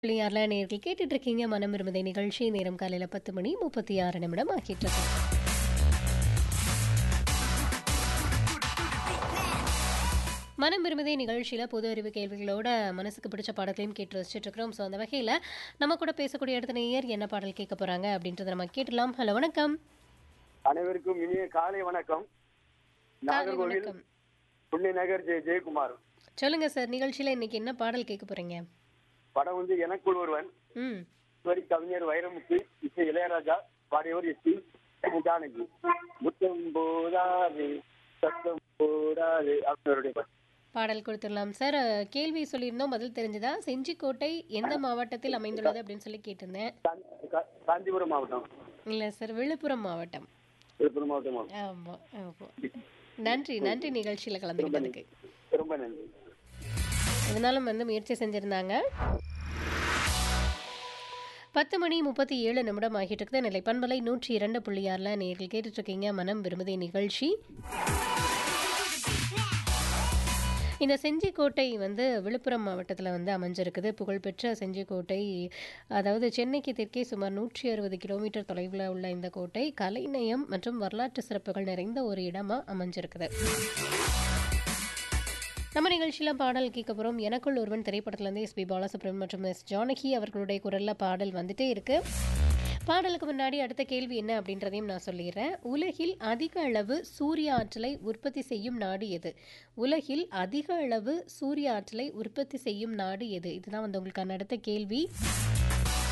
பிள்ளையார்ல நேர்கள் கேட்டுட்டு இருக்கீங்க மனம் விரும்புதை நிகழ்ச்சி நேரம் காலையில பத்து மணி முப்பத்தி ஆறு நிமிடம் ஆக்கிட்டு இருக்கு மனம் விரும்புதை நிகழ்ச்சியில் பொது அறிவு கேள்விகளோட மனசுக்கு பிடிச்ச பாடல்களையும் கேட்டு ரசிச்சுட்டு இருக்கிறோம் ஸோ அந்த வகையில் நம்ம கூட பேசக்கூடிய இடத்த நேயர் என்ன பாடல் கேட்க போறாங்க அப்படின்றத நம்ம கேட்டலாம் ஹலோ வணக்கம் அனைவருக்கும் இனிய காலை வணக்கம் காலை நாகர்கோவில் வணக்கம் புண்ணி நகர் ஜெய ஜெயக்குமார் சொல்லுங்க சார் நிகழ்ச்சியில் இன்னைக்கு என்ன பாடல் கேட்க போறீங்க படம் வந்து எனக்குள் ஒருவன் ம் இதுவரை கவிஞர் வைரமுத்து இசை இளையராஜா பாடியவர் எஸ் பி ஜானகி முத்தம் போதாது சத்தம் போடாது அவருடைய பாட்டு. பாடல் கொடுத்துடலாம் சார் அஹ், கேள்வி சொல்லியிருந்தோம் பதில் தெரிஞ்சதா செஞ்சிக்கோட்டை எந்த மாவட்டத்தில் அமைந்துள்ளது அப்படின்னு சொல்லி கேட்டிருந்தேன் காஞ்சி- கா- காஞ்சிபுரம் மாவட்டம் இல்லை சார் விழுப்புரம் மாவட்டம் விழுப்புரம் மாவட்டம் ஆமாம் ஆமாம் நன்றி நன்றி நிகழ்ச்சியில் கலந்துக்கிட்டதுக்கு ரொம்ப நன்றி இதனாலும் வந்து முயற்சி செஞ்சுருந்தாங்க பத்து மணி முப்பத்தி ஏழு நிமிடம் ஆகிட்டு இருக்குது நிலை பண்பலை நூற்றி இரண்டு புள்ளி ஆறில் நேர்கள் கேட்டுட்ருக்கீங்க மனம் விரும்புதே நிகழ்ச்சி இந்த செஞ்சிக்கோட்டை வந்து விழுப்புரம் மாவட்டத்தில் வந்து அமைஞ்சிருக்குது புகழ்பெற்ற செஞ்சிக்கோட்டை அதாவது சென்னைக்கு தெற்கே சுமார் நூற்றி அறுபது கிலோமீட்டர் தொலைவில் உள்ள இந்த கோட்டை கலைநயம் மற்றும் வரலாற்று சிறப்புகள் நிறைந்த ஒரு இடமாக அமைஞ்சிருக்குது நம்ம நிகழ்ச்சியில் பாடல் கேட்க போகிறோம் எனக்குள் ஒருவன் திரைப்படத்துலேருந்து எஸ்பி பாலசுப்ரமணியம் மற்றும் எஸ் ஜானகி அவர்களுடைய குரலில் பாடல் வந்துட்டே இருக்கு பாடலுக்கு முன்னாடி அடுத்த கேள்வி என்ன அப்படின்றதையும் நான் சொல்லிடுறேன் உலகில் அதிக அளவு சூரிய ஆற்றலை உற்பத்தி செய்யும் நாடு எது உலகில் அதிக அளவு சூரிய ஆற்றலை உற்பத்தி செய்யும் நாடு எது இதுதான் வந்து உங்களுக்கான அடுத்த கேள்வி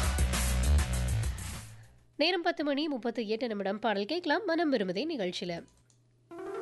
நேரம் பத்து மணி முப்பத்தி எட்டு நிமிடம் பாடல் கேட்கலாம் மனம் விரும்புதே நிகழ்ச்சியில்